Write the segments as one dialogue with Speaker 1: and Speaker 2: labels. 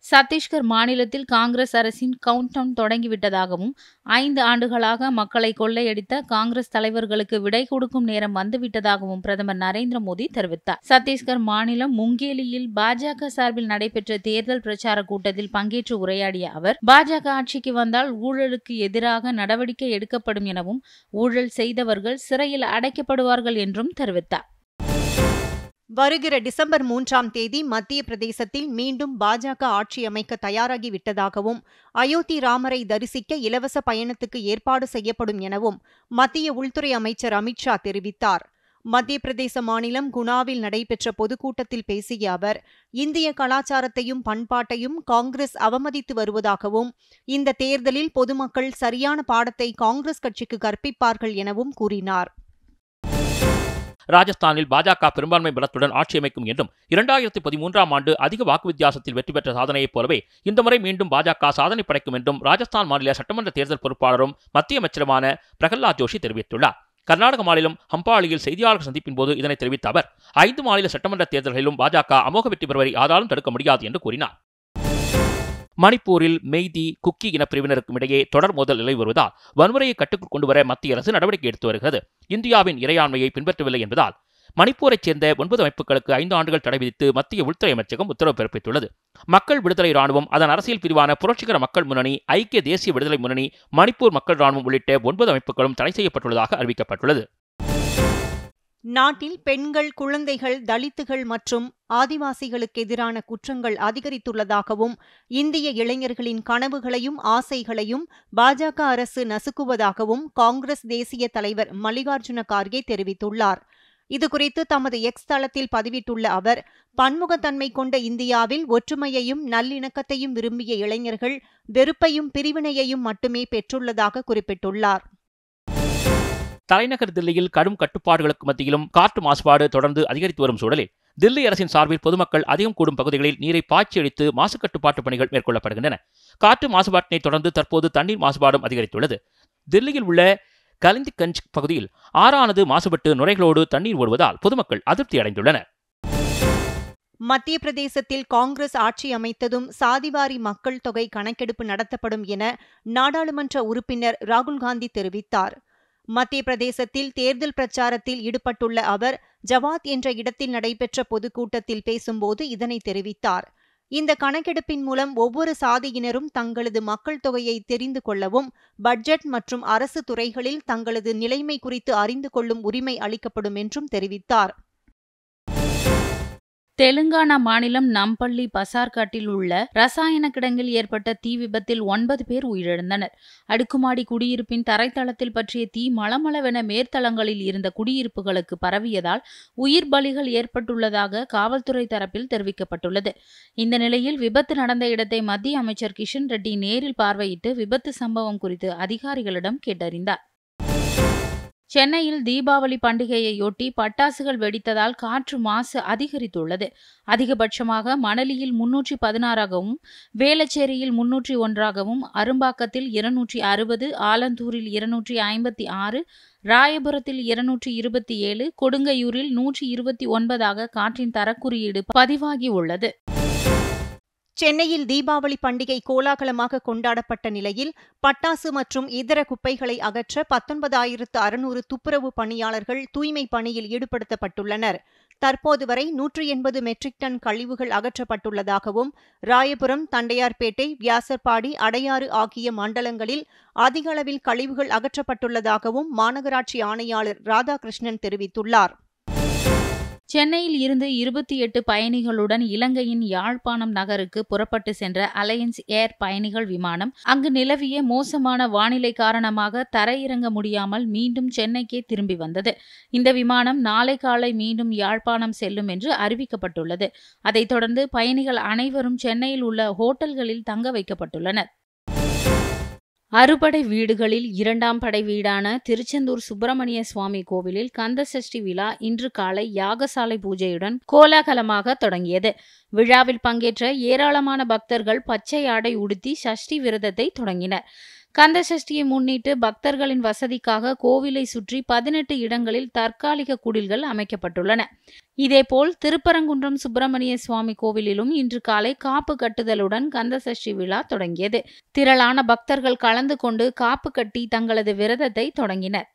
Speaker 1: சத்தீஸ்கர் மாநிலத்தில் காங்கிரஸ் அரசின் count down தொடங்கிவிட்டதாகவும் ஐந்து ஆண்டுகளாக மக்களை கொள்ளையடித்த காங்கிரஸ் தலைவர்களுக்கு விடை கொடுக்கும் நேரம் வந்துவிட்டதாகவும் பிரதமர் நரேந்திர மோடி தெரிவித்தார் சத்தீஸ்கர் மாநிலம் முங்கேலியில் பாஜக சார்பில் நடைபெற்ற தேர்தல் பிரச்சார கூட்டத்தில் பங்கேற்று உரையாடிய அவர் பாஜக ஆட்சிக்கு வந்தால் ஊழலுக்கு எதிராக நடவடிக்கை எடுக்கப்படும் எனவும் ஊழல் செய்தவர்கள் சிறையில் அடைக்கப்படுவார்கள் என்றும் தெரிவித்தார்
Speaker 2: வருகிற டிசம்பர் மூன்றாம் தேதி மத்திய பிரதேசத்தில் மீண்டும் பாஜக ஆட்சி அமைக்க தயாராகி விட்டதாகவும் அயோத்தி ராமரை தரிசிக்க இலவச பயணத்துக்கு ஏற்பாடு செய்யப்படும் எனவும் மத்திய உள்துறை அமைச்சர் அமித்ஷா தெரிவித்தார் மத்திய பிரதேச மாநிலம் குணாவில் நடைபெற்ற பொதுக்கூட்டத்தில் பேசிய அவர் இந்திய கலாச்சாரத்தையும் பண்பாட்டையும் காங்கிரஸ் அவமதித்து வருவதாகவும் இந்த தேர்தலில் பொதுமக்கள் சரியான பாடத்தை காங்கிரஸ் கட்சிக்கு கற்பிப்பார்கள் எனவும் கூறினார்
Speaker 3: ராஜஸ்தானில் பாஜக பெரும்பான்மை பலத்துடன் ஆட்சி அமைக்கும் என்றும் இரண்டாயிரத்தி பதிமூன்றாம் ஆண்டு அதிக வாக்கு வித்தியாசத்தில் வெற்றி பெற்ற சாதனையைப் போலவே இந்த முறை மீண்டும் பாஜக சாதனை படைக்கும் என்றும் ராஜஸ்தான் மாநில சட்டமன்ற தேர்தல் பொறுப்பாளரும் மத்திய அமைச்சருமான பிரகலாத் ஜோஷி தெரிவித்துள்ளார் கர்நாடக மாநிலம் ஹம்பாலியில் செய்தியாளர்கள் சந்திப்பின் போது இதனை தெரிவித்த அவர் ஐந்து மாநில சட்டமன்ற தேர்தல்களிலும் பாஜக அமோக வெற்றி பெறுவதை யாராலும் தடுக்க முடியாது என்று கூறினார் மணிப்பூரில் மெய்தி குக்கி இனப்பிரிவினருக்கும் இடையே தொடர் மோதல் நிலை வருவதால் வன்முறையை கட்டுக்குள் கொண்டுவர மத்திய அரசு நடவடிக்கை எடுத்து வருகிறது இந்தியாவின் இறையாண்மையை பின்பற்றவில்லை என்பதால் மணிப்பூரைச் சேர்ந்த ஒன்பது அமைப்புகளுக்கு ஐந்து ஆண்டுகள் தடை விதித்து மத்திய உள்துறை அமைச்சகம் உத்தரவு பிறப்பித்துள்ளது மக்கள் விடுதலை ராணுவம் அதன் அரசியல் பிரிவான புரட்சிகர மக்கள் முன்னணி ஐக்கிய தேசிய விடுதலை முன்னணி மணிப்பூர் மக்கள் ராணுவம் உள்ளிட்ட ஒன்பது அமைப்புகளும் தடை செய்யப்பட்டுள்ளதாக அறிவிக்கப்பட்டுள்ளது
Speaker 2: நாட்டில் பெண்கள் குழந்தைகள் தலித்துகள் மற்றும் ஆதிவாசிகளுக்கு எதிரான குற்றங்கள் அதிகரித்துள்ளதாகவும் இந்திய இளைஞர்களின் கனவுகளையும் ஆசைகளையும் பாஜக அரசு நசுக்குவதாகவும் காங்கிரஸ் தேசிய தலைவர் மல்லிகார்ஜுன கார்கே தெரிவித்துள்ளார் இதுகுறித்து தமது எக்ஸ் தளத்தில் பதிவிட்டுள்ள அவர் பன்முகத்தன்மை கொண்ட இந்தியாவில் ஒற்றுமையையும் நல்லிணக்கத்தையும் விரும்பிய இளைஞர்கள் வெறுப்பையும் பிரிவினையையும் மட்டுமே பெற்றுள்ளதாக குறிப்பிட்டுள்ளார்
Speaker 3: தலைநகர் தில்லியில் கடும் கட்டுப்பாடுகளுக்கு மத்தியிலும் காற்று மாசுபாடு தொடர்ந்து அதிகரித்து வரும் சூழலில் தில்லி அரசின் சார்பில் பொதுமக்கள் அதிகம் கூடும் பகுதிகளில் நீரை பாய்ச்சி அடித்து மாசு கட்டுப்பாட்டு பணிகள் மேற்கொள்ளப்படுகின்றன காற்று மாசுபாட்டினை தொடர்ந்து தற்போது தண்ணீர் மாசுபாடும் அதிகரித்துள்ளது தில்லியில் உள்ள கலிந்திகஞ்ச் பகுதியில் ஆறானது மாசுபட்டு நுரைகளோடு தண்ணீர் ஓடுவதால் பொதுமக்கள் அதிருப்தி அடைந்துள்ளனர்
Speaker 2: மத்திய பிரதேசத்தில் காங்கிரஸ் ஆட்சி அமைத்ததும் சாதிவாரி மக்கள் தொகை கணக்கெடுப்பு நடத்தப்படும் என நாடாளுமன்ற உறுப்பினர் ராகுல் காந்தி தெரிவித்தார் மத்திய பிரதேசத்தில் தேர்தல் பிரச்சாரத்தில் ஈடுபட்டுள்ள அவர் ஜவாத் என்ற இடத்தில் நடைபெற்ற பொதுக்கூட்டத்தில் பேசும்போது இதனை தெரிவித்தார் இந்த கணக்கெடுப்பின் மூலம் ஒவ்வொரு சாதியினரும் தங்களது மக்கள் தொகையை தெரிந்து கொள்ளவும் பட்ஜெட் மற்றும் அரசு துறைகளில் தங்களது நிலைமை குறித்து அறிந்து கொள்ளும் உரிமை அளிக்கப்படும் என்றும் தெரிவித்தார்
Speaker 1: தெலுங்கானா மாநிலம் நம்பள்ளி பசார்காட்டில் உள்ள ரசாயன கிடங்கில் ஏற்பட்ட தீ விபத்தில் ஒன்பது பேர் உயிரிழந்தனர் அடுக்குமாடி குடியிருப்பின் தரைத்தளத்தில் பற்றிய தீ மளமளவென மேற்தளங்களில் இருந்த குடியிருப்புகளுக்கு பரவியதால் உயிர் பலிகள் ஏற்பட்டுள்ளதாக காவல்துறை தரப்பில் தெரிவிக்கப்பட்டுள்ளது இந்த நிலையில் விபத்து நடந்த இடத்தை மத்திய அமைச்சர் கிஷன் ரெட்டி நேரில் பார்வையிட்டு விபத்து சம்பவம் குறித்து அதிகாரிகளிடம் கேட்டறிந்தார் சென்னையில் தீபாவளி பண்டிகையையொட்டி பட்டாசுகள் வெடித்ததால் காற்று மாசு அதிகரித்துள்ளது அதிகபட்சமாக மணலியில் முன்னூற்றி பதினாறாகவும் வேளச்சேரியில் முன்னூற்றி ஒன்றாகவும் அரும்பாக்கத்தில் இருநூற்றி அறுபது ஆலந்தூரில் இருநூற்றி ஐம்பத்தி ஆறு ராயபுரத்தில் இருநூற்றி இருபத்தி ஏழு கொடுங்கையூரில் நூற்றி இருபத்தி ஒன்பதாக காற்றின் தரக்குறியீடு பதிவாகி உள்ளது
Speaker 2: சென்னையில் தீபாவளி பண்டிகை கோலாகலமாக கொண்டாடப்பட்ட நிலையில் பட்டாசு மற்றும் இதர குப்பைகளை அகற்ற பத்தொன்பதாயிரத்து அறுநூறு துப்புரவு பணியாளர்கள் தூய்மை பணியில் ஈடுபடுத்தப்பட்டுள்ளனர் தற்போது வரை நூற்று எண்பது மெட்ரிக் டன் கழிவுகள் அகற்றப்பட்டுள்ளதாகவும் ராயபுரம் தண்டையார்பேட்டை வியாசர்பாடி அடையாறு ஆகிய மண்டலங்களில் அதிக அளவில் கழிவுகள் அகற்றப்பட்டுள்ளதாகவும் மாநகராட்சி ஆணையாளர் ராதாகிருஷ்ணன் தெரிவித்துள்ளார்
Speaker 1: சென்னையில் இருந்து இருபத்தி எட்டு பயணிகளுடன் இலங்கையின் யாழ்ப்பாணம் நகருக்கு புறப்பட்டு சென்ற அலையன்ஸ் ஏர் பயணிகள் விமானம் அங்கு நிலவிய மோசமான வானிலை காரணமாக தரையிறங்க முடியாமல் மீண்டும் சென்னைக்கே திரும்பி வந்தது இந்த விமானம் நாளை காலை மீண்டும் யாழ்ப்பாணம் செல்லும் என்று அறிவிக்கப்பட்டுள்ளது அதைத் தொடர்ந்து பயணிகள் அனைவரும் சென்னையில் உள்ள ஹோட்டல்களில் தங்க வைக்கப்பட்டுள்ளனர் அறுபடை வீடுகளில் இரண்டாம் படை வீடான திருச்செந்தூர் சுப்பிரமணிய சுவாமி கோவிலில் கந்தசஷ்டி விழா இன்று காலை யாகசாலை பூஜையுடன் கோலாகலமாக தொடங்கியது விழாவில் பங்கேற்ற ஏராளமான பக்தர்கள் பச்சை ஆடை உடுத்தி சஷ்டி விரதத்தை தொடங்கினர் கந்த சஷ்டியை முன்னிட்டு பக்தர்களின் வசதிக்காக கோவிலை சுற்றி பதினெட்டு இடங்களில் தற்காலிக குடில்கள் அமைக்கப்பட்டுள்ளன இதேபோல் திருப்பரங்குன்றம் சுப்பிரமணிய சுவாமி கோவிலிலும் இன்று காலை காப்பு கட்டுதலுடன் கந்த சஷ்டி விழா தொடங்கியது திரளான பக்தர்கள் கலந்து கொண்டு காப்பு கட்டி தங்களது விரதத்தை தொடங்கினர்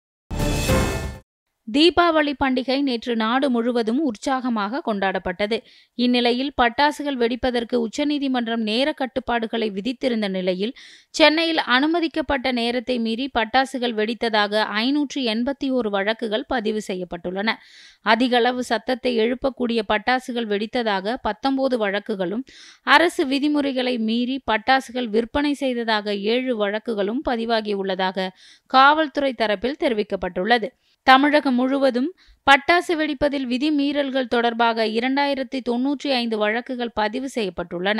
Speaker 1: தீபாவளி பண்டிகை நேற்று நாடு முழுவதும் உற்சாகமாக கொண்டாடப்பட்டது இந்நிலையில் பட்டாசுகள் வெடிப்பதற்கு உச்சநீதிமன்றம் நேர கட்டுப்பாடுகளை விதித்திருந்த நிலையில் சென்னையில் அனுமதிக்கப்பட்ட நேரத்தை மீறி பட்டாசுகள் வெடித்ததாக ஐநூற்று எண்பத்தி ஓரு வழக்குகள் பதிவு செய்யப்பட்டுள்ளன அதிகளவு சத்தத்தை எழுப்பக்கூடிய பட்டாசுகள் வெடித்ததாக பத்தொன்பது வழக்குகளும் அரசு விதிமுறைகளை மீறி பட்டாசுகள் விற்பனை செய்ததாக ஏழு வழக்குகளும் பதிவாகியுள்ளதாக காவல்துறை தரப்பில் தெரிவிக்கப்பட்டுள்ளது தமிழகம் முழுவதும் பட்டாசு வெடிப்பதில் விதிமீறல்கள் தொடர்பாக இரண்டாயிரத்தி தொன்னூற்றி ஐந்து வழக்குகள் பதிவு செய்யப்பட்டுள்ளன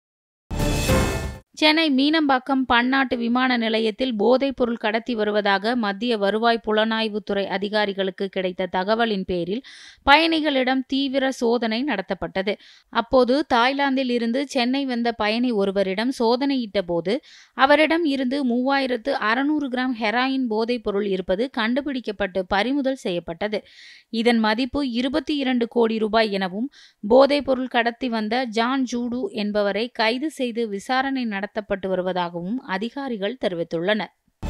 Speaker 1: சென்னை மீனம்பாக்கம் பன்னாட்டு விமான நிலையத்தில் போதைப் பொருள் கடத்தி வருவதாக மத்திய வருவாய் புலனாய்வுத்துறை அதிகாரிகளுக்கு கிடைத்த தகவலின் பேரில் பயணிகளிடம் தீவிர சோதனை நடத்தப்பட்டது அப்போது தாய்லாந்தில் இருந்து சென்னை வந்த பயணி ஒருவரிடம் சோதனையிட்ட போது அவரிடம் இருந்து மூவாயிரத்து அறுநூறு கிராம் ஹெராயின் போதைப் பொருள் இருப்பது கண்டுபிடிக்கப்பட்டு பறிமுதல் செய்யப்பட்டது இதன் மதிப்பு இருபத்தி இரண்டு கோடி ரூபாய் எனவும் போதைப் பொருள் கடத்தி வந்த ஜான் ஜூடு என்பவரை கைது செய்து விசாரணை நடத்தப்பட்டு வருவதாகவும் அதிகாரிகள் தெரிவித்துள்ளனர்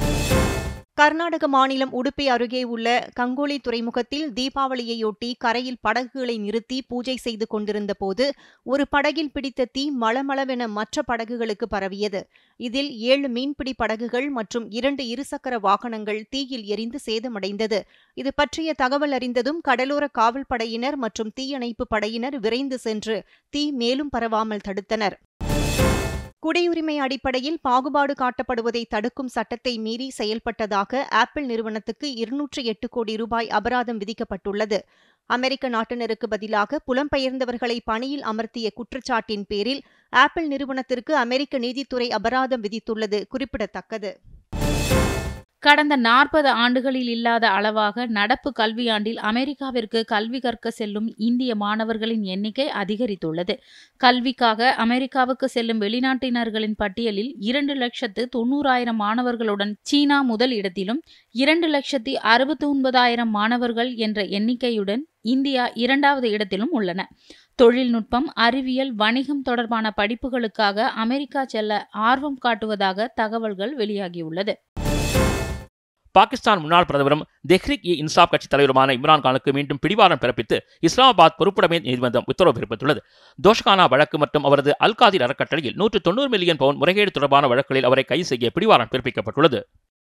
Speaker 2: கர்நாடக மாநிலம் உடுப்பி அருகே உள்ள கங்கோலி துறைமுகத்தில் தீபாவளியையொட்டி கரையில் படகுகளை நிறுத்தி பூஜை செய்து கொண்டிருந்த போது ஒரு படகில் பிடித்த தீ மளமளவென மற்ற படகுகளுக்கு பரவியது இதில் ஏழு மீன்பிடி படகுகள் மற்றும் இரண்டு இருசக்கர வாகனங்கள் தீயில் எரிந்து சேதமடைந்தது இது பற்றிய தகவல் அறிந்ததும் கடலோர காவல் படையினர் மற்றும் தீயணைப்பு படையினர் விரைந்து சென்று தீ மேலும் பரவாமல் தடுத்தனர் குடியுரிமை அடிப்படையில் பாகுபாடு காட்டப்படுவதை தடுக்கும் சட்டத்தை மீறி செயல்பட்டதாக ஆப்பிள் நிறுவனத்துக்கு இருநூற்றி எட்டு கோடி ரூபாய் அபராதம் விதிக்கப்பட்டுள்ளது அமெரிக்க நாட்டினருக்கு பதிலாக புலம்பெயர்ந்தவர்களை பணியில் அமர்த்திய குற்றச்சாட்டின் பேரில் ஆப்பிள் நிறுவனத்திற்கு அமெரிக்க நீதித்துறை அபராதம் விதித்துள்ளது குறிப்பிடத்தக்கது
Speaker 1: கடந்த நாற்பது ஆண்டுகளில் இல்லாத அளவாக நடப்பு கல்வியாண்டில் அமெரிக்காவிற்கு கல்வி கற்க செல்லும் இந்திய மாணவர்களின் எண்ணிக்கை அதிகரித்துள்ளது கல்விக்காக அமெரிக்காவுக்கு செல்லும் வெளிநாட்டினர்களின் பட்டியலில் இரண்டு லட்சத்து தொண்ணூறாயிரம் மாணவர்களுடன் சீனா முதல் இடத்திலும் இரண்டு லட்சத்தி அறுபத்தி ஒன்பதாயிரம் மாணவர்கள் என்ற எண்ணிக்கையுடன் இந்தியா இரண்டாவது இடத்திலும் உள்ளன தொழில்நுட்பம் அறிவியல் வணிகம் தொடர்பான படிப்புகளுக்காக அமெரிக்கா செல்ல ஆர்வம் காட்டுவதாக தகவல்கள் வெளியாகியுள்ளது
Speaker 3: பாகிஸ்தான் முன்னாள் பிரதமரும் தெஹ்ரிக் இ இன்சாப் கட்சி தலைவருமான இம்ரான்கானுக்கு மீண்டும் பிடிவாரம் பிறப்பித்து இஸ்லாமாபாத் பொறுப்புடைமை நீதிமன்றம் உத்தரவு பிறப்பித்துள்ளது தோஷ்கானா வழக்கு மற்றும் அவரது அல்காதிர் அறக்கட்டளையில் நூற்று தொண்ணூறு மில்லியன் பவுன் முறைகேடு தொடர்பான வழக்குகளில் அவரை கைது செய்ய பிடிவாரம் பிறப்பிக்கப்பட்டுள்ளது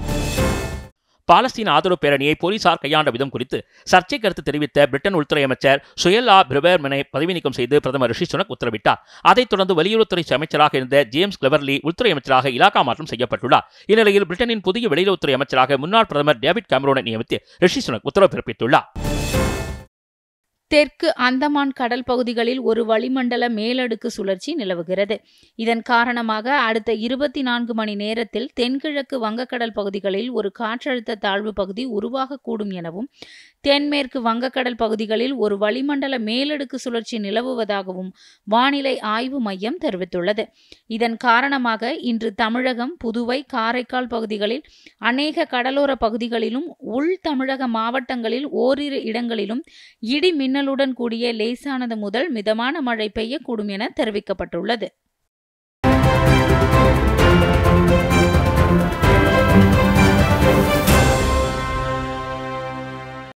Speaker 3: பாலஸ்தீன ஆதரவு பேரணியை போலீசார் கையாண்ட விதம் குறித்து சர்ச்சை கருத்து தெரிவித்த பிரிட்டன் உள்துறை அமைச்சர் சுயல்லா பிரிவேர்மனை பதவி நீக்கம் செய்து பிரதமர் ரிஷி சுனக் உத்தரவிட்டார் அதைத் தொடர்ந்து வெளியுறவுத்துறை அமைச்சராக இருந்த ஜேம்ஸ் கிளவர்லி உள்துறை அமைச்சராக இலாக்கா மாற்றம் செய்யப்பட்டுள்ளார் இந்நிலையில் பிரிட்டனின் புதிய வெளியுறவுத்துறை அமைச்சராக முன்னாள் பிரதமர் டேவிட் கேமரோனை நியமித்து ரிஷி சுனக் உத்தரவு பிறப்பித்துள்ளார்
Speaker 1: தெற்கு அந்தமான் கடல் பகுதிகளில் ஒரு வளிமண்டல மேலடுக்கு சுழற்சி நிலவுகிறது இதன் காரணமாக அடுத்த இருபத்தி நான்கு மணி நேரத்தில் தென்கிழக்கு வங்கக்கடல் பகுதிகளில் ஒரு காற்றழுத்த தாழ்வு பகுதி உருவாகக்கூடும் எனவும் தென்மேற்கு வங்கக்கடல் பகுதிகளில் ஒரு வளிமண்டல மேலடுக்கு சுழற்சி நிலவுவதாகவும் வானிலை ஆய்வு மையம் தெரிவித்துள்ளது இதன் காரணமாக இன்று தமிழகம் புதுவை காரைக்கால் பகுதிகளில் அநேக கடலோர பகுதிகளிலும் உள் தமிழக மாவட்டங்களில் ஓரிரு இடங்களிலும் இடி மின்னலுடன் கூடிய லேசானது முதல் மிதமான மழை பெய்யக்கூடும் என தெரிவிக்கப்பட்டுள்ளது